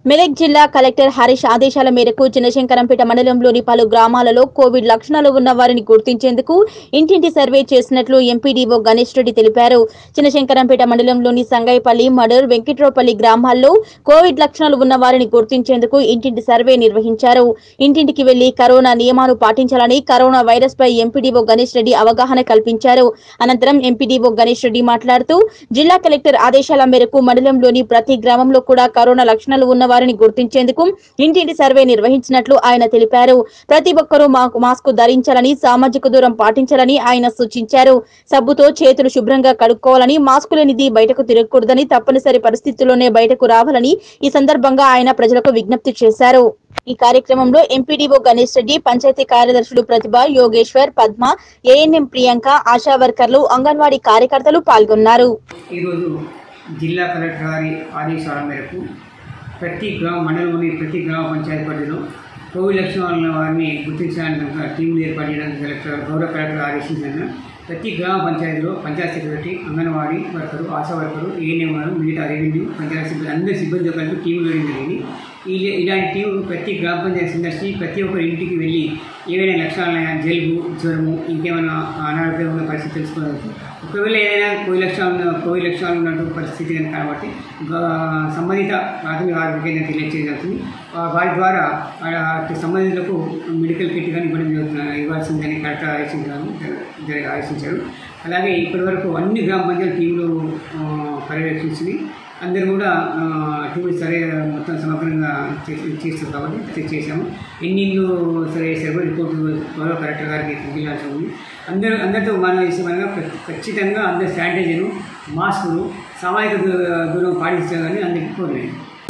మెదక్ జిల్లా కలెక్టర్ హరీష్ ఆదేశాల మేరకు చిన్నశంకరంపేట మండలంలోని పలు గ్రామాలలో కోవిడ్ లక్షణాలు ఉన్న వారిని గుర్తించేందుకు ఇంటింటి సర్వే చేసినట్లు ఎంపీడీఓ గణేష్ రెడ్డి తెలిపారు చిన్నశంకరంపేట మండలంలోని సంగైపల్లి మడూర్ వెంకట్రావుపల్లి గ్రామాల్లో కోవిడ్ లక్షణాలు ఉన్న వారిని గుర్తించేందుకు ఇంటింటి సర్వే నిర్వహించారు ఇంటింటికి వెళ్లి కరోనా నియమాలు పాటించాలని కరోనా వైరస్ పై ఎంపీడీఓ గణేష్ రెడ్డి అవగాహన కల్పించారు అనంతరం ఎంపీడీఓ గణేష్ రెడ్డి మాట్లాడుతూ జిల్లా కలెక్టర్ ఆదేశాల మేరకు మండలంలోని ప్రతి గ్రామంలో కూడా కరోనా లక్షణాలు ఉన్న వారిని గుర్తించేందుకు ఇంటింటి సర్వే నిర్వహించినట్లు ఆయన తెలిపారు ప్రతి ఒక్కరూ మా- మాస్క్ ధరించాలని సామాజిక దూరం పాటించాలని ఆయన సూచించారు సబ్బుతో చేతులు శుభ్రంగా కడుక్కోవాలని మాస్క్ లేనిది బయటకు తిరగకూడదని తప్పనిసరి పరిస్థితుల్లోనే బయటకు రావాలని ఈ సందర్భంగా ఆయన ప్రజలకు విజ్ఞప్తి చేశారు ఈ కార్యక్రమంలో ఎంపీడీఓ గణేష్ రెడ్డి పంచాయతీ కార్యదర్శులు ప్రతిభ యోగేశ్వర్ పద్మ ఏఎన్ఎం ప్రియాంక ఆశా వర్కర్లు అంగన్వాడీ కార్యకర్తలు పాల్గొన్నారు ఈరోజు జిల్లా కలెక్టర్ గారి ఆదేశాల మేరకు ప్రతి గ్రామ మండలంలోని ప్రతి గ్రామ పంచాయతీ పరిధిలో కోవిడ్ లక్షణాలు ఉన్న వారిని గుర్తించడానికి ఒక టీంలు ఏర్పాటు చేయడానికి కలెక్టర్ గౌరవ కలెక్టర్ ఆదేశించిన ప్రతి గ్రామ పంచాయతీలో panchayat secretary anganwadi worker ASHA worker ANM వారు మిగతా రెవెన్యూ పంచాయతీ సిబ్బంది అందరి సిబ్బందితో కలిపి టీంలు వేయడం జరిగింది ఈ ఇలాంటి టీం ప్రతి గ్రామ పంచాయతీ సందర్శించి ప్రతి ఒక్క ఇంటికి వెళ్ళి ఏవైనా లక్షణాలు ఉన్నాయా జలుబు జ్వరము ఇంకేమైనా అనారోగ్యం ఉన్న పరిస్థితి తెలుసుకోవచ్చు ఒకవేళ ఏదైనా కోవిడ్ లక్షణాలు ఉన్న కోవిడ్ లక్షణాలు ఉన్నటువంటి పరిస్థితి కనుక కాబట్టి గా- సంబంధిత ప్రాథమిక ఆరోగ్య కేంద్రం తెలియజేయడం జరుగుతుంది ఆ వారి ద్వారా ఆ అటు సంబంధితులకు మెడికల్ కిట్ కానీ ఇవ్వడం జరుగుతుంది ఇవ్వాల్సిందని కలెక్టర్ ఆదేశించారు జరి- ఆదేశించారు అలాగే ఇప్పటివరకు అన్ని గ్రామ పంచాయతీ టీంలు ఆ, పర్యవేక్షించి అందరూ కూడా ఆ, టీంలు సరే మొత్తం సమగ్రంగా చేసి చేస్తారు కాబట్టి చే- చేశాము ఎన్ని ఇళ్ళు సరే సర్వే రిపోర్టు గౌరవ కలెక్టర్ గారికి పంపించాల్సి ఉంది అందరూ అందరితో మనం విషయమనగా ఖచ్చితంగా అందరు శానిటైజరు మాస్కులు సామాజిక దూ- దూరం పాటించాలని అందరికీ కోరినాయి